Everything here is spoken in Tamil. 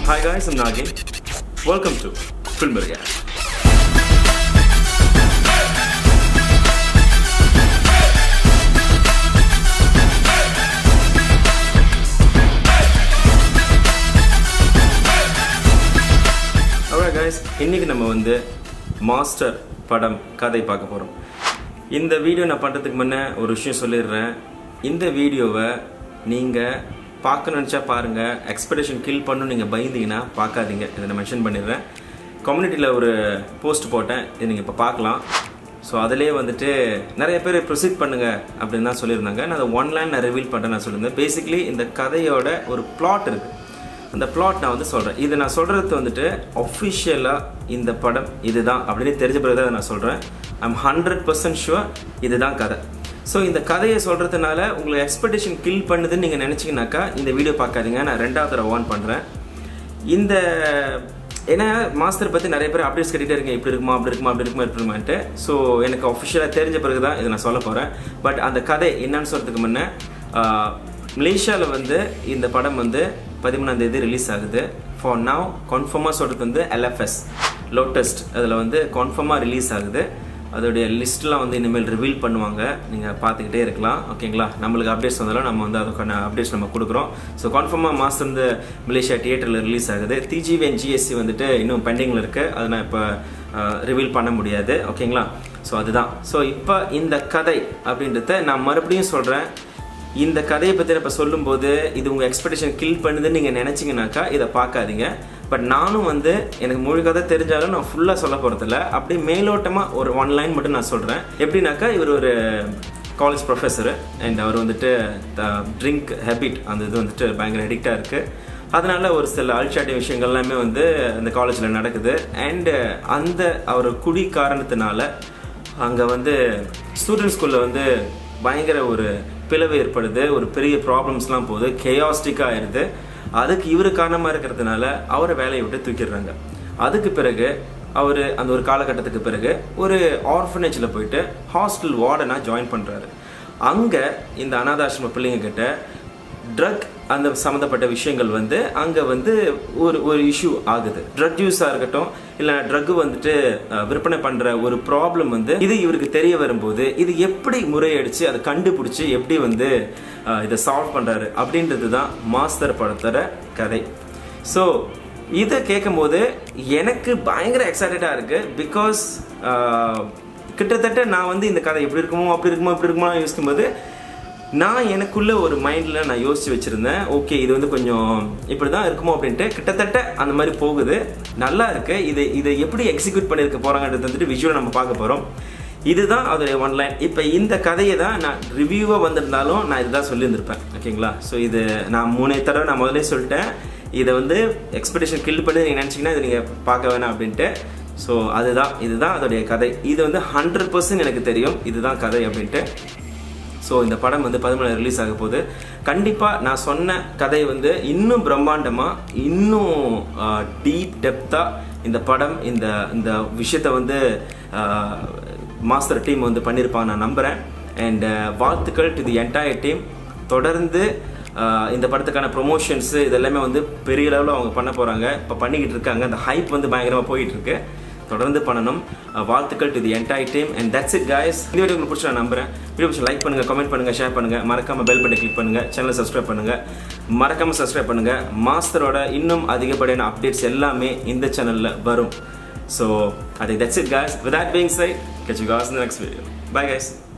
Hi guys, I'm Nagin. Welcome to Film React. Alright guys, இன்னைக்கு நம்ம வந்து மாஸ்டர் படம் கதை பார்க்க போகிறோம் இந்த வீடியோ நான் பண்ணுறதுக்கு முன்னே ஒரு விஷயம் சொல்லிடுறேன் இந்த வீடியோவை நீங்கள் பார்க்க நினச்சா பாருங்கள் எக்ஸ்பெக்டேஷன் கில் பண்ணணும் நீங்கள் பயந்தீங்கன்னா பார்க்காதீங்க இதை நான் மென்ஷன் பண்ணிடுறேன் கம்யூனிட்டியில் ஒரு போஸ்ட் போட்டேன் இதை நீங்கள் இப்போ பார்க்கலாம் ஸோ அதிலே வந்துட்டு நிறைய பேர் ப்ரொசீட் பண்ணுங்க அப்படின்னு தான் சொல்லியிருந்தாங்க நான் அதை ஒன் லைன் நான் ரிவீல் பண்ணுறேன் நான் சொல்லியிருந்தேன் பேசிக்லி இந்த கதையோட ஒரு பிளாட் இருக்குது அந்த பிளாட் நான் வந்து சொல்கிறேன் இது நான் சொல்கிறது வந்துட்டு ஒஃபிஷியலாக இந்த படம் இதுதான் அப்படின்னு தெரிஞ்ச பிறகு தான் நான் சொல்கிறேன் ஐம் ஹண்ட்ரட் பர்சன்ட் ஷுவர் இதுதான் கதை ஸோ இந்த கதையை சொல்கிறதுனால உங்களை எக்ஸ்பெக்டேஷன் கில் பண்ணுதுன்னு நீங்கள் நினச்சிங்கனாக்கா இந்த வீடியோ பார்க்காதீங்க நான் ரெண்டாவது தடவை வான் பண்ணுறேன் இந்த ஏன்னா மாஸ்டர் பற்றி நிறைய பேர் அப்டேட்ஸ் கேட்டுகிட்டே இருக்கீங்க இப்படி இருக்குமா அப்படி இருக்குமா அப்படி இருக்குமா இப்படி இருக்குமான்ட்டு ஸோ எனக்கு அஃபிஷியலாக தெரிஞ்ச பிறகு தான் இதை நான் சொல்ல போகிறேன் பட் அந்த கதை என்னன்னு சொல்கிறதுக்கு முன்னே மலேசியாவில் வந்து இந்த படம் வந்து பதிமூணாம் தேதி ரிலீஸ் ஆகுது ஃபார் நவ் கன்ஃபார்மாக சொல்கிறது வந்து எல்எஃப்எஸ் லோட்டஸ்ட் அதில் வந்து கன்ஃபார்மாக ரிலீஸ் ஆகுது அதோடைய லிஸ்ட்லாம் வந்து இனிமேல் ரிவீல் பண்ணுவாங்க நீங்கள் பார்த்துக்கிட்டே இருக்கலாம் ஓகேங்களா நம்மளுக்கு அப்டேட்ஸ் வந்தாலும் நம்ம வந்து அதுக்கான அப்டேட்ஸ் நம்ம கொடுக்குறோம் ஸோ கன்ஃபார்மாக மாதம் வந்து மலேசியா தியேட்டரில் ரிலீஸ் ஆகுது டிஜிவி அண்ட் ஜிஎஸ்சி வந்துட்டு இன்னும் பெண்டிங்கில் இருக்குது அதை நான் இப்போ ரிவீல் பண்ண முடியாது ஓகேங்களா ஸோ அதுதான் ஸோ இப்போ இந்த கதை அப்படின்றத நான் மறுபடியும் சொல்கிறேன் இந்த கதையை பற்றி இப்போ சொல்லும்போது இது உங்கள் எக்ஸ்பெக்டேஷன் கில் பண்ணுதுன்னு நீங்கள் நினச்சிங்கனாக்கா இதை பார்க்காதீங்க பட் நானும் வந்து எனக்கு முழு கதை தெரிஞ்சாலும் நான் ஃபுல்லாக சொல்ல போகிறதில்ல அப்படியே மேலோட்டமாக ஒரு ஒன் லைன் மட்டும் நான் சொல்கிறேன் எப்படின்னாக்கா இவர் ஒரு காலேஜ் ப்ரொஃபஸரு அண்ட் அவர் வந்துட்டு ட்ரிங்க் ஹேபிட் அந்த இது வந்துட்டு பயங்கர அடிக்டாக இருக்குது அதனால ஒரு சில அல்சாட்டி விஷயங்கள் எல்லாமே வந்து அந்த காலேஜில் நடக்குது அண்டு அந்த அவர் குடி காரணத்தினால அங்கே வந்து ஸ்டூடெண்ட் ஸ்கூலில் வந்து பயங்கர ஒரு பிளவு ஏற்படுது ஒரு பெரிய ப்ராப்ளம்ஸ்லாம் போகுது கெயாஸ்டிக்காக ஆயிடுது அதுக்கு இவர் காரணமாக இருக்கிறதுனால அவரை வேலையை விட்டு தூக்கிடுறாங்க அதுக்கு பிறகு அவர் அந்த ஒரு காலகட்டத்துக்கு பிறகு ஒரு ஆர்ஃபனேஜில் போயிட்டு ஹாஸ்டல் வார்டனாக ஜாயின் பண்ணுறாரு அங்கே இந்த அனாதாசிரம பிள்ளைங்க கிட்ட ட்ரக் அந்த சம்மந்தப்பட்ட விஷயங்கள் வந்து அங்கே வந்து ஒரு ஒரு இஷ்யூ ஆகுது ட்ரக் யூஸாக இருக்கட்டும் இல்லை ட்ரக் வந்துட்டு விற்பனை பண்ணுற ஒரு ப்ராப்ளம் வந்து இது இவருக்கு தெரிய வரும்போது இது எப்படி முறையடிச்சு அதை கண்டுபிடிச்சி எப்படி வந்து இதை சால்வ் பண்ணுறாரு அப்படின்றது தான் மாஸ்டர் படத்தோட கதை ஸோ இதை கேட்கும்போது எனக்கு பயங்கர எக்ஸைட்டடாக இருக்குது பிகாஸ் கிட்டத்தட்ட நான் வந்து இந்த கதை எப்படி இருக்குமோ அப்படி இருக்குமோ இப்படி இருக்குமோ யோசிக்கும்போது நான் எனக்குள்ள ஒரு மைண்டில் நான் யோசிச்சு வச்சுருந்தேன் ஓகே இது வந்து கொஞ்சம் இப்படி தான் இருக்குமோ அப்படின்ட்டு கிட்டத்தட்ட அந்த மாதிரி போகுது நல்லா இருக்கு இதை இதை எப்படி எக்ஸிக்யூட் பண்ணியிருக்க போகிறாங்கன்றது வந்துட்டு விஷுவல் நம்ம பார்க்க போகிறோம் இதுதான் அதோடைய ஒன் லைன் இப்போ இந்த கதையை தான் நான் ரிவ்யூவாக வந்திருந்தாலும் நான் இதுதான் சொல்லியிருந்திருப்பேன் ஓகேங்களா ஸோ இது நான் மூணே தடவை நான் முதலே சொல்லிட்டேன் இதை வந்து எக்ஸ்பெக்டேஷன் கில் பண்ணி நீங்கள் நினச்சிங்கன்னா இதை நீங்கள் பார்க்க வேணாம் அப்படின்ட்டு ஸோ அதுதான் இதுதான் அதோடைய கதை இது வந்து ஹண்ட்ரட் பர்சன்ட் எனக்கு தெரியும் இதுதான் கதை அப்படின்ட்டு ஸோ இந்த படம் வந்து பதிமூணு ரிலீஸ் ஆக போகுது கண்டிப்பாக நான் சொன்ன கதை வந்து இன்னும் பிரம்மாண்டமாக இன்னும் டீப் டெப்த்தாக இந்த படம் இந்த இந்த விஷயத்தை வந்து மாஸ்டர் டீம் வந்து பண்ணியிருப்பாங்க நான் நம்புகிறேன் அண்ட் வாழ்த்துக்கள் டு தி என்டையர் டீம் தொடர்ந்து இந்த படத்துக்கான ப்ரொமோஷன்ஸு இதெல்லாமே வந்து பெரிய லெவலில் அவங்க பண்ண போகிறாங்க இப்போ பண்ணிக்கிட்டு இருக்காங்க அந்த ஹைப் வந்து பயங்கரமாக போயிட்டு இருக்கு தொடர்ந்து பண்ணணும் வாழ்த்துக்கள் to the entire team and that's it guys இந்த வீடியோ உங்களுக்கு பிடிச்சி நான் நம்புறேன் வீடியோ பிடிச்சி லைக் பண்ணுங்கள் கமெண்ட் பண்ணுங்கள் ஷேர் பண்ணுங்கள் மறக்காமல் பெல் பட்டன் கிளிக் பண்ணுங்கள் சேனலை சப்ஸ்கிரைப் பண்ணுங்கள் மறக்காமல் சப்ஸ்கிரைப் பண்ணுங்கள் மாஸ்டரோட இன்னும் அதிகப்படியான அப்டேட்ஸ் எல்லாமே இந்த சேனலில் வரும் ஸோ அது that's it guys with that being said catch you guys இந்த நெக்ஸ்ட் வீடியோ பை கைஸ்